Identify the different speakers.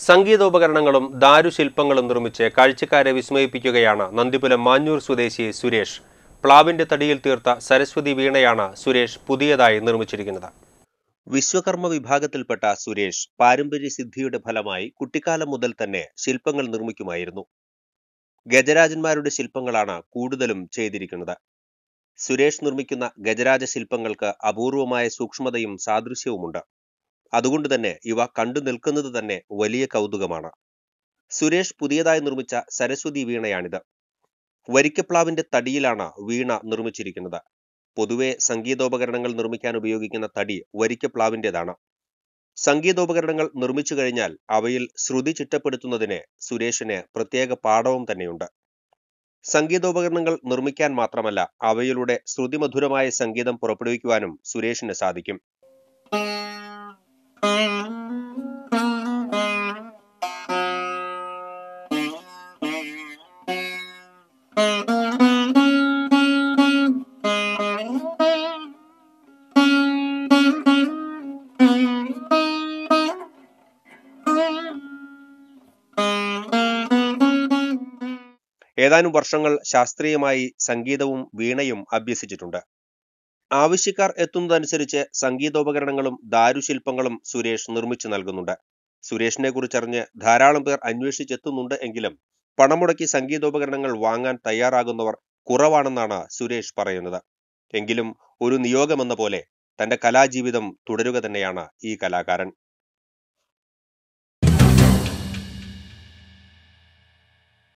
Speaker 1: സംഗീതോപകരണങ്ങളും ദാരുശില്പങ്ങളും നിർമ്മിച്ച് കാഴ്ചക്കാരെ വിസ്മയിപ്പിക്കുകയാണ് നന്ദിപുരം മാഞ്ഞൂർ സ്വദേശി സുരേഷ് പ്ലാവിന്റെ തടിയിൽ തീർത്ത സരസ്വതി വീണയാണ് സുരേഷ് പുതിയതായി നിർമ്മിച്ചിരിക്കുന്നത് വിശ്വകർമ്മ വിഭാഗത്തിൽപ്പെട്ട സുരേഷ് പാരമ്പര്യ സിദ്ധിയുടെ ഫലമായി കുട്ടിക്കാലം മുതൽ തന്നെ ശില്പങ്ങൾ നിർമ്മിക്കുമായിരുന്നു ഗജരാജന്മാരുടെ ശില്പങ്ങളാണ് കൂടുതലും ചെയ്തിരിക്കുന്നത് സുരേഷ് നിർമ്മിക്കുന്ന ഗജരാജ ശില്പങ്ങൾക്ക് അപൂർവമായ സൂക്ഷ്മതയും സാദൃശ്യവുമുണ്ട് അതുകൊണ്ട് തന്നെ ഇവ കണ്ടു നിൽക്കുന്നത് തന്നെ വലിയ കൗതുകമാണ് സുരേഷ് പുതിയതായി നിർമ്മിച്ച സരസ്വതി വീണയാണിത് വരിക്കപ്ലാവിന്റെ തടിയിലാണ് വീണ നിർമ്മിച്ചിരിക്കുന്നത് പൊതുവെ സംഗീതോപകരണങ്ങൾ നിർമ്മിക്കാൻ ഉപയോഗിക്കുന്ന തടി വരിക്കപ്ലാവിന്റേതാണ് സംഗീതോപകരണങ്ങൾ നിർമ്മിച്ചു കഴിഞ്ഞാൽ അവയിൽ ശ്രുതി ചിട്ടപ്പെടുത്തുന്നതിന് സുരേഷിന് പ്രത്യേക പാഠവും തന്നെയുണ്ട് സംഗീതോപകരണങ്ങൾ നിർമ്മിക്കാൻ മാത്രമല്ല അവയിലൂടെ ശ്രുതിമധുരമായ സംഗീതം പുറപ്പെടുവിക്കുവാനും സുരേഷിന് സാധിക്കും ഏതാനും വർഷങ്ങൾ ശാസ്ത്രീയമായി സംഗീതവും വീണയും അഭ്യസിച്ചിട്ടുണ്ട് ആവശ്യക്കാർ എത്തുന്നതനുസരിച്ച് സംഗീതോപകരണങ്ങളും ദാരുശില്പങ്ങളും സുരേഷ് നിർമ്മിച്ചു നൽകുന്നുണ്ട് സുരേഷിനെ കുറിച്ചറിഞ്ഞ് ധാരാളം പേർ അന്വേഷിച്ചെത്തുന്നുണ്ട് എങ്കിലും പണം മുടക്കി സംഗീതോപകരണങ്ങൾ വാങ്ങാൻ തയ്യാറാകുന്നവർ കുറവാണെന്നാണ് സുരേഷ് പറയുന്നത് എങ്കിലും ഒരു നിയോഗമെന്ന പോലെ തന്റെ കലാജീവിതം തുടരുക തന്നെയാണ് ഈ കലാകാരൻ